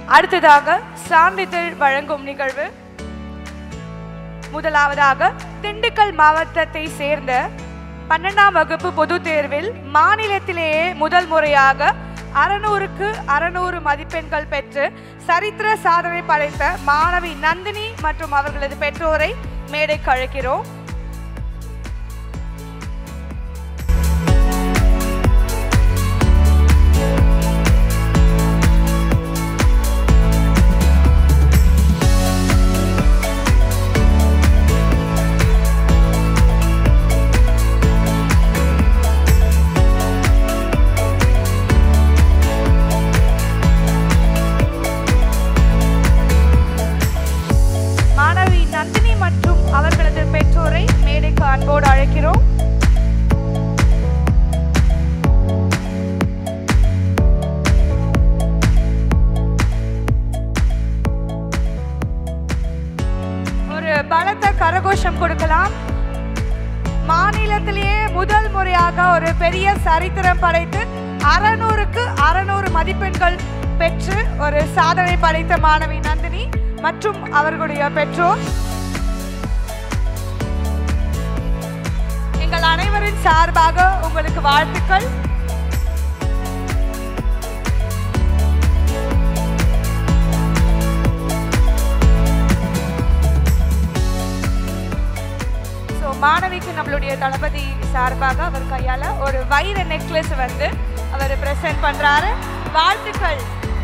அடுத்ததாக சான்றிதழ் வழங்கும் நிகழ்வு முதலாவதாக திண்டுக்கல் மாவட்டத்தை சேர்ந்த பன்னெண்டாம் வகுப்பு பொதுத் தேர்வில் மாநிலத்திலேயே முதல் முறையாக அறநூறுக்கு அறநூறு மதிப்பெண்கள் பெற்று சரித்திர சாதனை படைத்த மாணவி நந்தினி மற்றும் அவர்களது பெற்றோரை மேடைக்கு அழைக்கிறோம் மாணவி நந்தினி மற்றும் அவர்களது பெற்றோரை மேடைக்கு அன்போடு அழைக்கிறோம் ஒரு பலத்த கரகோஷம் கொடுக்கலாம் மாநிலத்திலேயே முதல் முறையாக ஒரு பெரிய சரித்திரம் படைத்து அறநூறுக்கு அறநூறு மதிப்பெண்கள் பெற்று ஒரு சாதனை படைத்த மாணவி நந்தினி மற்றும் அவர்களுடைய பெற்றோர் எங்கள் அனைவரின் சார்பாக உங்களுக்கு வாழ்த்துக்கள் ஸோ மாணவிக்கு நம்மளுடைய தளபதி சார்பாக அவர் கையால ஒரு வைர நெக்லஸ் வந்து அவர் பிரசன்ட் பண்றாரு வாழ்த்துக்கள்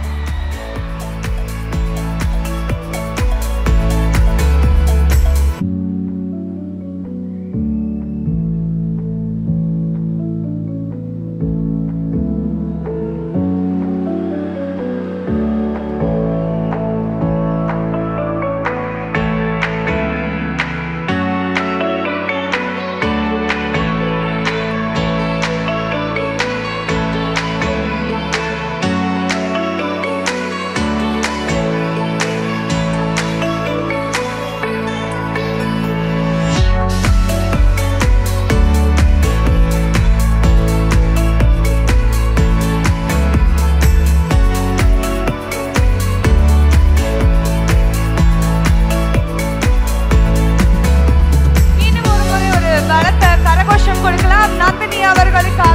மீண்டும் ஒரு முறை ஒரு பலத்த கரகோஷம் கொடுக்கலாம் நந்தினி அவர்களுக்காக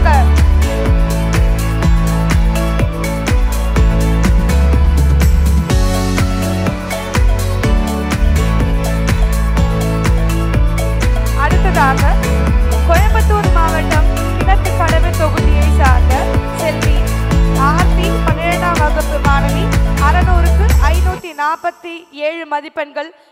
அடுத்ததாக கோயம்புத்தூர் மாவட்டம் கிழக்கு கடவு தொகுதியை சார்ந்த செல்வி ஆர்த்தி பன்னிரெண்டாம் வகுப்பு மாணவி அறநூறுக்கு ஐநூத்தி நாற்பத்தி ஏழு மதிப்பெண்கள்